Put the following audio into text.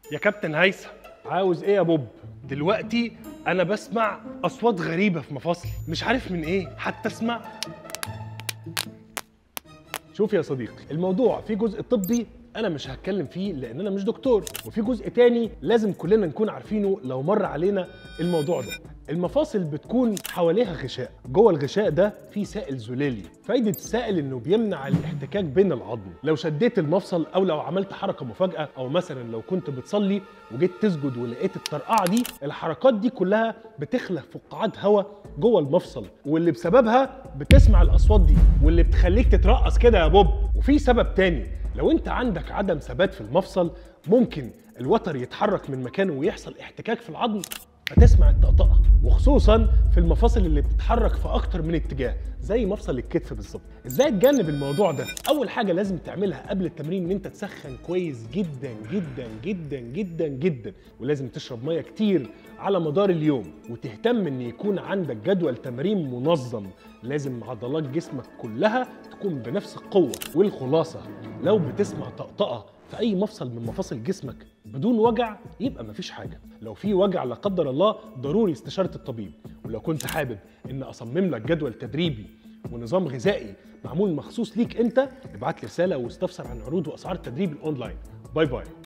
يا كابتن هيثم عاوز ايه يا بوب دلوقتي انا بسمع اصوات غريبه في مفاصلي مش عارف من ايه حتى اسمع شوف يا صديقي الموضوع في جزء طبي انا مش هتكلم فيه لان انا مش دكتور وفي جزء تاني لازم كلنا نكون عارفينه لو مر علينا الموضوع ده المفاصل بتكون حواليها غشاء جوه الغشاء ده في سائل زلالي فايده السائل انه بيمنع الاحتكاك بين العظم لو شديت المفصل او لو عملت حركه مفاجاه او مثلا لو كنت بتصلي وجيت تسجد ولقيت الطرقعه دي الحركات دي كلها بتخلق فقاعات هواء جوه المفصل واللي بسببها بتسمع الاصوات دي واللي بتخليك تترقص كده يا بوب وفي سبب تاني لو انت عندك عدم ثبات في المفصل ممكن الوتر يتحرك من مكانه ويحصل احتكاك في العظم فتسمع الطقطقه وخصوصا في المفاصل اللي بتتحرك في اكتر من اتجاه زي مفصل الكتف بالظبط ازاي تجنب الموضوع ده اول حاجه لازم تعملها قبل التمرين ان انت تسخن كويس جدا جدا جدا جدا جدا ولازم تشرب ميه كتير على مدار اليوم وتهتم ان يكون عندك جدول تمرين منظم لازم عضلات جسمك كلها تكون بنفس القوه والخلاصه لو بتسمع طقطقه في اي مفصل من مفاصل جسمك بدون وجع يبقى مفيش حاجه لو في وجع لا قدر الله ضروري استشاره الطبيب ولو كنت حابب ان اصمم لك جدول تدريبي ونظام غذائي معمول مخصوص ليك انت ابعت لي رساله واستفسر عن عروض واسعار التدريب الاونلاين باي باي